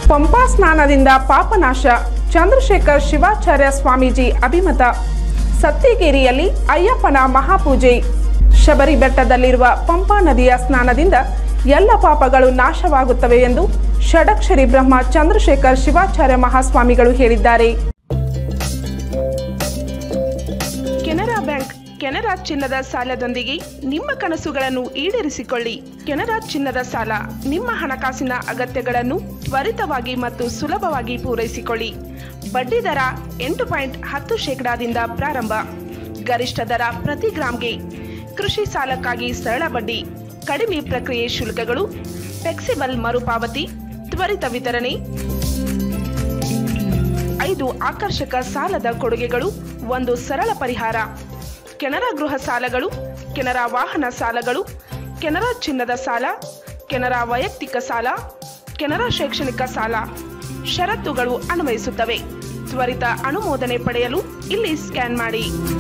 ಪಂಪಾ ಸ್ನಾನದಿಂದ ಪಾಪನಾಶ ಚಂದ್ರಶೇಖರ್ ಶಿವಾಚಾರ್ಯ ಸ್ವಾಮೀಜಿ ಅಭಿಮತ ಸತ್ತಿಗೇರಿಯಲ್ಲಿ ಅಯ್ಯಪ್ಪನ ಮಹಾಪೂಜೆ ಶಬರಿ ಬೆಟ್ಟದಲ್ಲಿರುವ ಪಂಪಾ ನದಿಯ ಸ್ನಾನದಿಂದ ಎಲ್ಲ ಪಾಪಗಳು ನಾಶವಾಗುತ್ತವೆ ಎಂದು ಷಡಕ್ಷರಿ ಬ್ರಹ್ಮ ಚಂದ್ರಶೇಖರ್ ಶಿವಾಚಾರ್ಯ ಮಹಾಸ್ವಾಮಿಗಳು ಹೇಳಿದ್ದಾರೆ ಕೆನರಾ ಬ್ಯಾಂಕ್ ಕೆನರಾ ಚಿನ್ನದ ಸಾಲದೊಂದಿಗೆ ನಿಮ್ಮ ಕನಸುಗಳನ್ನು ಈಡೇರಿಸಿಕೊಳ್ಳಿ ಕೆನರಾ ಚಿನ್ನದ ಸಾಲ ನಿಮ್ಮ ಹಣಕಾಸಿನ ಅಗತ್ಯಗಳನ್ನು ತ್ವರಿತವಾಗಿ ಮತ್ತು ಸುಲಭವಾಗಿ ಪೂರೈಸಿಕೊಳ್ಳಿ ಬಡ್ಡಿ ದರ ಎಂಟು ಪಾಯಿಂಟ್ ಹತ್ತು ಶೇಕಡಾದಿಂದ ಪ್ರಾರಂಭ ಗರಿಷ್ಠ ದರ ಪ್ರತಿ ಗ್ರಾಂಗೆ ಕೃಷಿ ಸಾಲಕ್ಕಾಗಿ ಸರಳ ಬಡ್ಡಿ ಕಡಿಮೆ ಪ್ರಕ್ರಿಯೆ ಶುಲ್ಕಗಳು ಫ್ಲೆಕ್ಸಿಬಲ್ ಮರುಪಾವತಿ ತ್ವರಿತ ವಿತರಣೆ ಐದು ಆಕರ್ಷಕ ಸಾಲದ ಕೊಡುಗೆಗಳು ಒಂದು ಸರಳ ಪರಿಹಾರ ಕೆನರಾ ಗೃಹ ಸಾಲಗಳು ಕೆನರಾ ವಾಹನ ಸಾಲಗಳು ಕೆನರಾ ಚಿನ್ನದ ಸಾಲ ಕೆನರಾ ವೈಯಕ್ತಿಕ ಸಾಲ ಕೆನರಾ ಶೈಕ್ಷಣಿಕ ಸಾಲ ಷರತ್ತುಗಳು ಅನ್ವಯಿಸುತ್ತವೆ ತ್ವರಿತ ಅನುಮೋದನೆ ಪಡೆಯಲು ಇಲ್ಲಿ ಸ್ಕ್ಯಾನ್ ಮಾಡಿ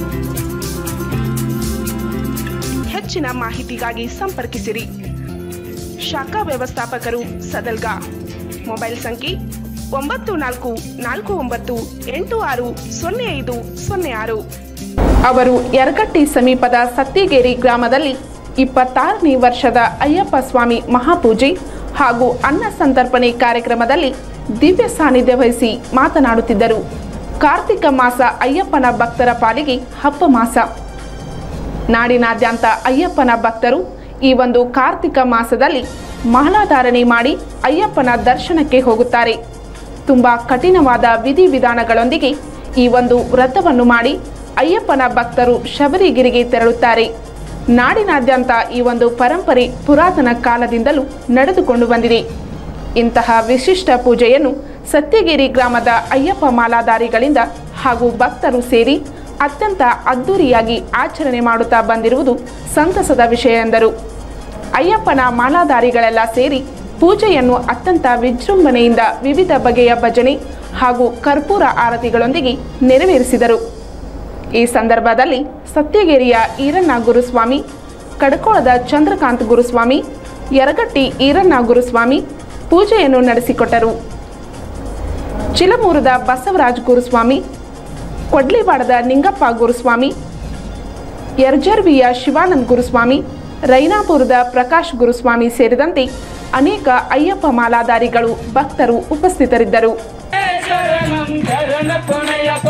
ಹೆಚ್ಚಿನ ಮಾಹಿತಿಗಾಗಿ ಸಂಪರ್ಕಿಸಿರಿ ಶಾಖಾ ವ್ಯವಸ್ಥಾಪಕರು ಸದಲ್ಗಾ ಮೊಬೈಲ್ ಸಂಖ್ಯೆ ಒಂಬತ್ತು ನಾಲ್ಕು ನಾಲ್ಕು ಒಂಬತ್ತು ಎಂಟು ಆರು ಸೊನ್ನೆ ಐದು ಸೊನ್ನೆ ಆರು ಅವರು ಯರಗಟ್ಟಿ ಸಮೀಪದ ಸತ್ತಿಗೇರಿ ಗ್ರಾಮದಲ್ಲಿ ಇಪ್ಪತ್ತಾರನೇ ವರ್ಷದ ಅಯ್ಯಪ್ಪ ಸ್ವಾಮಿ ಮಹಾಪೂಜೆ ಹಾಗೂ ಅನ್ನ ಸಂತರ್ಪಣೆ ಕಾರ್ಯಕ್ರಮದಲ್ಲಿ ದಿವ್ಯ ಸಾನ್ನಿಧ್ಯ ವಹಿಸಿ ಮಾತನಾಡುತ್ತಿದ್ದರು ಕಾರ್ತಿಕ ಮಾಸ ಅಯ್ಯಪ್ಪನ ಭಕ್ತರ ಪಾಲಿಗೆ ಹಬ್ಬ ಮಾಸ ನಾಡಿನಾದ್ಯಂತ ಅಯ್ಯಪ್ಪನ ಭಕ್ತರು ಈ ಒಂದು ಕಾರ್ತಿಕ ಮಾಸದಲ್ಲಿ ಮಾಲಾಧಾರಣೆ ಮಾಡಿ ಅಯ್ಯಪ್ಪನ ದರ್ಶನಕ್ಕೆ ಹೋಗುತ್ತಾರೆ ತುಂಬ ಕಠಿಣವಾದ ವಿಧಿವಿಧಾನಗಳೊಂದಿಗೆ ಈ ಒಂದು ವ್ರತವನ್ನು ಮಾಡಿ ಅಯ್ಯಪ್ಪನ ಭಕ್ತರು ಶಬರಿಗಿರಿಗೆ ತೆರಳುತ್ತಾರೆ ನಾಡಿನಾದ್ಯಂತ ಈ ಒಂದು ಪರಂಪರೆ ಪುರಾತನ ಕಾಲದಿಂದಲೂ ನಡೆದುಕೊಂಡು ಬಂದಿದೆ ಇಂತಹ ವಿಶಿಷ್ಟ ಪೂಜೆಯನ್ನು ಸತ್ಯಗಿರಿ ಗ್ರಾಮದ ಅಯ್ಯಪ್ಪ ಮಾಲಾಧಾರಿಗಳಿಂದ ಹಾಗೂ ಭಕ್ತರು ಸೇರಿ ಅತ್ಯಂತ ಅದ್ದೂರಿಯಾಗಿ ಆಚರಣೆ ಮಾಡುತ್ತಾ ಬಂದಿರುವುದು ಸಂತಸದ ವಿಷಯ ಎಂದರು ಅಯ್ಯಪ್ಪನ ಮಾಲಾಧಾರಿಗಳೆಲ್ಲ ಸೇರಿ ಪೂಜೆಯನ್ನು ಅತ್ಯಂತ ವಿಜೃಂಭಣೆಯಿಂದ ವಿವಿಧ ಬಗೆಯ ಭಜನೆ ಹಾಗೂ ಕರ್ಪೂರ ಆರತಿಗಳೊಂದಿಗೆ ನೆರವೇರಿಸಿದರು ಈ ಸಂದರ್ಭದಲ್ಲಿ ಸತ್ಯಗಿರಿಯ ಈರಣ್ಣ ಗುರುಸ್ವಾಮಿ ಕಡಕೋಳದ ಚಂದ್ರಕಾಂತ್ ಗುರುಸ್ವಾಮಿ ಯರಗಟ್ಟಿ ಈರಣ್ಣ ಗುರುಸ್ವಾಮಿ ಪೂಜೆಯನ್ನು ನಡೆಸಿಕೊಟ್ಟರು ಚಿಲಮೂರದ ಬಸವರಾಜ್ ಗುರುಸ್ವಾಮಿ ಕೊಡ್ಲಿವಾಡದ ನಿಂಗಪ್ಪ ಗುರುಸ್ವಾಮಿ ಯರ್ಜರ್ವಿಯ ಶಿವಾನಂದ್ ಗುರುಸ್ವಾಮಿ ರೈನಾಪುರದ ಪ್ರಕಾಶ್ ಗುರುಸ್ವಾಮಿ ಸೇರಿದಂತೆ ಅನೇಕ ಅಯ್ಯಪ್ಪ ಮಾಲಾಧಾರಿಗಳು ಭಕ್ತರು ಉಪಸ್ಥಿತರಿದ್ದರು శరణం శరణ పునయప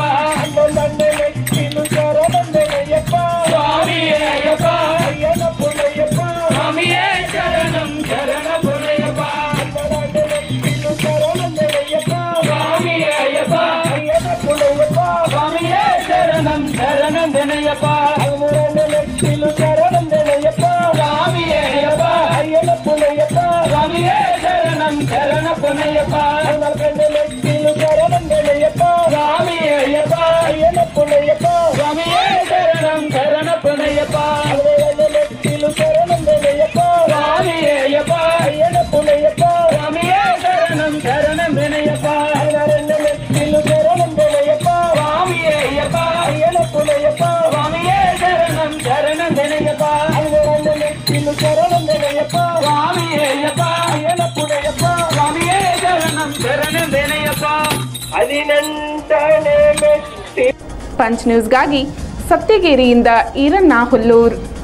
స్వామి అయ్యప్ప స్వామియే శరణం శరణ పునయప స్వామి అయ్యప్ప స్వామియే శరణం శరణ వినయప స్వామి అయ్యప్ప స్వామియే శరణం శరణ పునయప స్వామి అయ్యప్ప స్వామియే శరణం శరణ పునయప స్వామి అయ్యప్ప స్వామియే శరణం శరణ వినయప స్వామి అయ్యప్ప స్వామియే శరణం శరణ వినయప స్వామి అయ్యప్ప స్వామియే శరణం శరణ వినయప ಪಂಚ್ ನ್ಯೂಸ್ಗಾಗಿ ಸತ್ಯಗೇರಿಯಿಂದ ಈರಣ್ಣ ಹುಲ್ಲೂರ್